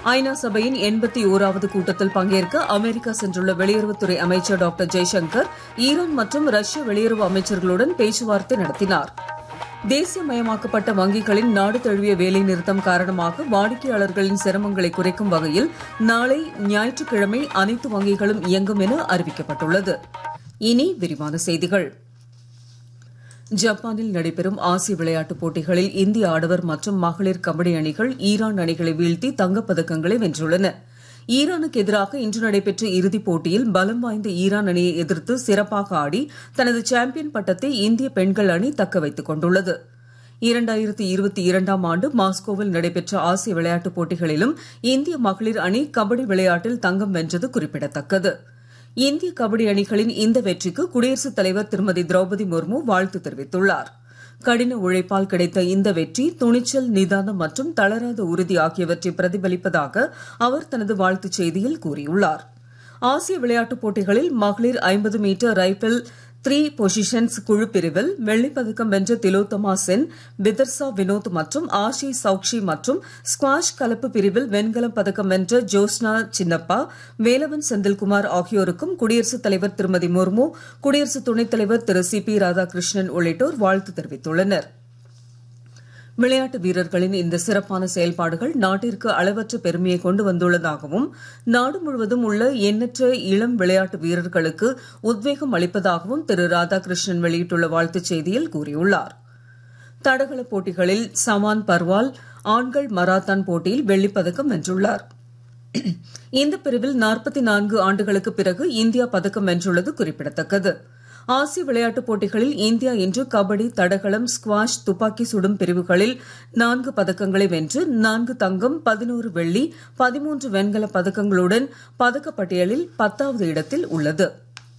ஐநா சபையின் எண்பத்தி ஓராவது கூட்டத்தில் பங்கேற்க அமெரிக்கா சென்றுள்ள வெளியுறவுத்துறை அமைச்சர் டாக்டர் ஜெய்சங்கர் ஈரான் மற்றும் ரஷ்ய வெளியுறவு அமைச்சர்களுடன் பேச்சுவார்த்தை நடத்தினார் தேசியமயமாக்கப்பட்ட வங்கிகளின் நாடு தழுவிய வேலை நிறுத்தம் காரணமாக வாடிக்கையாளர்களின் சிரமங்களை குறைக்கும் வகையில் நாளை ஞாயிற்றுக்கிழமை அனைத்து வங்கிகளும் இயங்கும் என அறிவிக்கப்பட்டுள்ளது இனி விரிவான செய்திகள் ஜப்பானில் நடைபெறும் ஆசிய விளையாட்டுப் போட்டிகளில் இந்திய ஆடவர் மற்றும் மகளிர் கபடி அணிகள் ஈரான் அணிகளை வீழ்த்தி தங்கப்பதக்கங்களை வென்றுள்ளன ஈரானுக்கு எதிராக இன்று நடைபெற்ற இறுதிப் போட்டியில் பலம் வாய்ந்த ஈரான் அணியை எதிர்த்து சிறப்பாக ஆடி தனது சாம்பியன் பட்டத்தை இந்திய பெண்கள் அணி தக்க வைத்துக் கொண்டுள்ளது இரண்டாயிரத்தி இருபத்தி இரண்டாம் ஆண்டு மாஸ்கோவில் நடைபெற்ற ஆசிய விளையாட்டுப் போட்டிகளிலும் இந்திய மகளிர் அணி கபடி விளையாட்டில் தங்கம் வென்றது குறிப்பிடத்தக்கது இந்திய கபடி அணிகளின் இந்த வெற்றிக்கு குடியரசுத் தலைவர் திருமதி திரௌபதி முர்மு வாழ்த்து தெரிவித்துள்ளார் கடின உழைப்பால் கிடைத்த இந்த வெற்றி துணிச்சல் நிதானம் மற்றும் தளராத உறுதி ஆகியவற்றை பிரதிபலிப்பதாக அவர் தனது வாழ்த்துச் செய்தியில் கூறியுள்ளார் ஆசிய விளையாட்டுப் போட்டிகளில் மகளிர் ஐம்பது மீட்டர் ரைபிள் த்ரீ பொசிஷன்ஸ் குழு பிரிவில் வெள்ளிப்பதக்கம் வென்ற திலோத்தமா சென் பிதர்சா வினோத் மற்றும் ஆஷி சௌக்ஷி மற்றும் ஸ்குவாஷ் கலப்பு பிரிவில் வெண்கலம் பதக்கம் வென்ற ஜோஸ்னா சின்னப்பா வேலவன் செந்தில்குமார் ஆகியோருக்கும் குடியரசுத் தலைவர் திருமதி முர்மு குடியரசு துணைத் தலைவர் திரு சி பி ராதாகிருஷ்ணன் உள்ளிட்டோர் வாழ்த்து தெரிவித்துள்ளனர் விளையாட்டு வீரர்களின் இந்த சிறப்பான செயல்பாடுகள் நாட்டிற்கு அளவற்ற பெருமையை கொண்டு வந்துள்ளதாகவும் நாடு முழுவதும் உள்ள எண்ணற்ற இளம் விளையாட்டு வீரர்களுக்கு உத்வேகம் அளிப்பதாகவும் திரு ராதாகிருஷ்ணன் வெளியிட்டுள்ள வாழ்த்துச் செய்தியில் கூறியுள்ளார் தடகள போட்டிகளில் சமான் பர்வால் ஆண்கள் மராத்தான் போட்டியில் வெள்ளிப்பதக்கம் வென்றுள்ளார் இந்த பிரிவில் நாற்பத்தி நான்கு ஆண்டுகளுக்கு பிறகு இந்தியா பதக்கம் வென்றுள்ளது குறிப்பிடத்தக்கது ஆசிய விளையாட்டுப் போட்டிகளில் இந்தியா இன்று கபடி தடகளம் ஸ்குவாஷ் துப்பாக்கி சுடும் பிரிவுகளில் நான்கு பதக்கங்களை வென்று நான்கு தங்கம் பதினோரு வெள்ளி பதிமூன்று வெண்கல பதக்கங்களுடன் பதக்கப்பட்டியலில் பத்தாவது இடத்தில் உள்ளது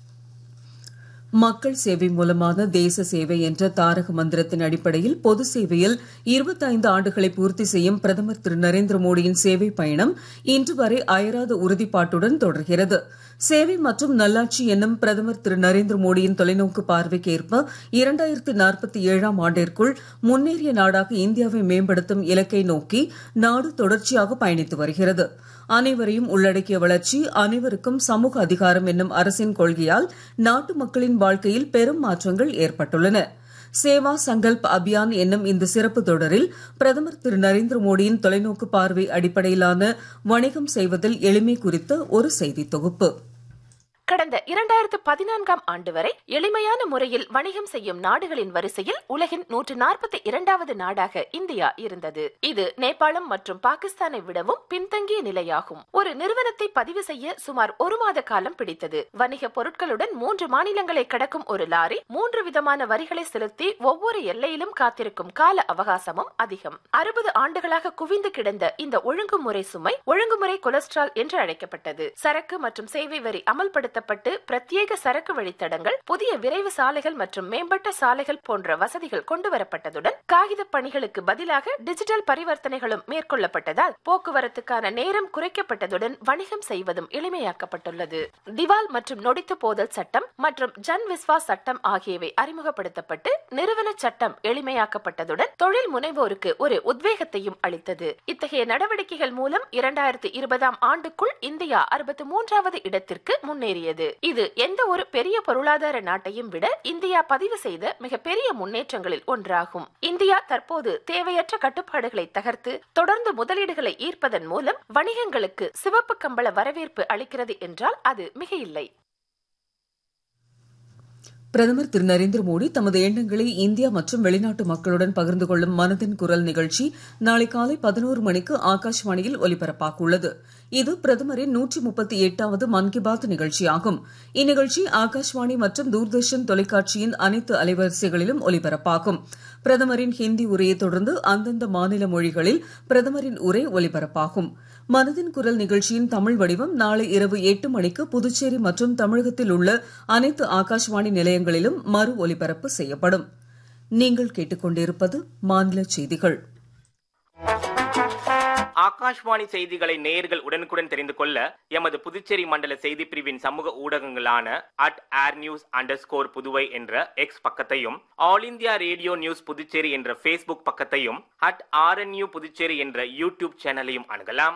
மக்கள் சேவை மூலமான தேச சேவை என்ற தாரக மந்திரத்தின் அடிப்படையில் பொது சேவையில் இருபத்தைந்து ஆண்டுகளை பூர்த்தி செய்யும் பிரதமர் திரு நரேந்திர மோடியின் சேவை பயணம் இன்று வரை அயராத உறுதிப்பாட்டுடன் தொடர்கிறது சேவை மற்றும் நல்லாட்சி என்னும் பிரதமர் திரு நரேந்திர மோடியின் தொலைநோக்கு பார்வைக்கு ஏற்ப இரண்டாயிரத்தி நாற்பத்தி ஏழாம் ஆண்டிற்குள் முன்னேறிய நாடாக இந்தியாவை மேம்படுத்தும் இலக்கை நோக்கி நாடு தொடர்ச்சியாக பயணித்து வருகிறது அனைவரையும் உள்ளடக்கிய வளர்ச்சி அனைவருக்கும் சமூக அதிகாரம் என்னும் அரசின் கொள்கையால் நாட்டு மக்களின் வாழ்க்கையில் பெரும் மாற்றங்கள் ஏற்பட்டுள்ளன சேவா சங்கல்ப் அபியான் என்னும் இந்த சிறப்பு தொடரில் பிரதமர் திரு நரேந்திர மோடியின் தொலைநோக்கு பார்வை அடிப்படையிலான வணிகம் செய்வதில் எளிமை குறித்த ஒரு செய்தி தொகுப்பு கடந்த இரண்டாயிரத்து பதினான்காம் ஆண்டு வரை எளிமையான முறையில் வணிகம் செய்யும் நாடுகளின் வரிசையில் உலகின் நூற்று நாற்பத்தி இரண்டாவது நாடாக இந்தியா இருந்தது இது நேபாளம் மற்றும் பாகிஸ்தானை விடவும் பின்தங்கிய நிலையாகும் ஒரு நிறுவனத்தை பதிவு செய்ய சுமார் ஒரு மாத காலம் பிடித்தது வணிக பொருட்களுடன் மூன்று மாநிலங்களை கடக்கும் ஒரு லாரி மூன்று விதமான வரிகளை செலுத்தி ஒவ்வொரு எல்லையிலும் காத்திருக்கும் கால அவகாசமும் அதிகம் அறுபது ஆண்டுகளாக குவிந்து கிடந்த இந்த ஒழுங்குமுறை சுமை ஒழுங்குமுறை கொலஸ்ட்ரால் என்று அழைக்கப்பட்டது சரக்கு மற்றும் சேவை வரி அமல்படுத்த பயன்படுத்தப்பட்டு பிரத்யேக சரக்கு வழித்தடங்கள் புதிய விரைவு சாலைகள் மற்றும் மேம்பட்ட சாலைகள் போன்ற வசதிகள் கொண்டுவரப்பட்டதுடன் காகித பணிகளுக்கு பதிலாக டிஜிட்டல் பரிவர்த்தனைகளும் மேற்கொள்ளப்பட்டதால் போக்குவரத்துக்கான நேரம் குறைக்கப்பட்டதுடன் வணிகம் செய்வதும் எளிமையாக்கப்பட்டுள்ளது திவால் மற்றும் நொடித்து போதல் சட்டம் மற்றும் ஜன் விஸ்வாஸ் சட்டம் ஆகியவை அறிமுகப்படுத்தப்பட்டு நிறுவன சட்டம் எளிமையாக்கப்பட்டதுடன் தொழில் முனைவோருக்கு ஒரு உத்வேகத்தையும் அளித்தது இத்தகைய நடவடிக்கைகள் மூலம் இரண்டாயிரத்தி இருபதாம் ஆண்டுக்குள் இந்தியா அறுபத்தி மூன்றாவது இடத்திற்கு முன்னேறியது உள்ளது இது எந்த ஒரு பெரிய பொருளாதார நாட்டையும் விட இந்தியா பதிவு செய்த மிகப்பெரிய முன்னேற்றங்களில் ஒன்றாகும் இந்தியா தற்போது தேவையற்ற கட்டுப்பாடுகளை தகர்த்து தொடர்ந்து முதலீடுகளை ஈர்ப்பதன் மூலம் வணிகங்களுக்கு சிவப்பு கம்பள வரவேற்பு அளிக்கிறது என்றால் அது மிக இல்லை பிரதமர் திரு நரேந்திர மோடி தமது எண்ணங்களை இந்தியா மற்றும் வெளிநாட்டு மக்களுடன் பகிர்ந்து கொள்ளும் மனதின் குரல் நிகழ்ச்சி நாளை காலை பதினோரு மணிக்கு ஆகாஷ்வாணியில் ஒலிபரப்பாக உள்ளது இது பிரதமரின் நூற்றி முப்பத்தி எட்டாவது மன் கி பாத் நிகழ்ச்சியாகும் இந்நிகழ்ச்சி ஆகாஷ்வாணி மற்றும் தூர்தர்ஷன் தொலைக்காட்சியின் அனைத்து அலைவரிசைகளிலும் ஒலிபரப்பாகும் பிரதமரின் ஹிந்தி உரையை தொடர்ந்து அந்தந்த மாநில மொழிகளில் பிரதமரின் உரை ஒலிபரப்பாகும் மனதின் குரல் நிகழ்ச்சியின் தமிழ் வடிவம் நாளை இரவு எட்டு மணிக்கு புதுச்சேரி மற்றும் தமிழகத்தில் உள்ள அனைத்து ஆகாஷ்வாணி நிலையங்களிலும் மறு ஒலிபரப்பு செய்யப்படும் நீங்கள் கேட்டுக்கொண்டிருப்பது மாநில செய்திகள் ஆகாஷ்வாணி செய்திகளை நேயர்கள் உடனுக்குடன் தெரிந்து கொள்ள எமது புதுச்சேரி மண்டல செய்தி பிரிவின் சமூக ஊடகங்களான அட் ஏர் நியூஸ் அண்டர் ஸ்கோர் புதுவை என்ற எக்ஸ் பக்கத்தையும் All India Radio news Puducherry என்ற ஃபேஸ்புக் பக்கத்தையும் அட் ஆர்என்யூ புதுச்சேரி என்ற யூடியூப் சேனலையும் அணுகலாம்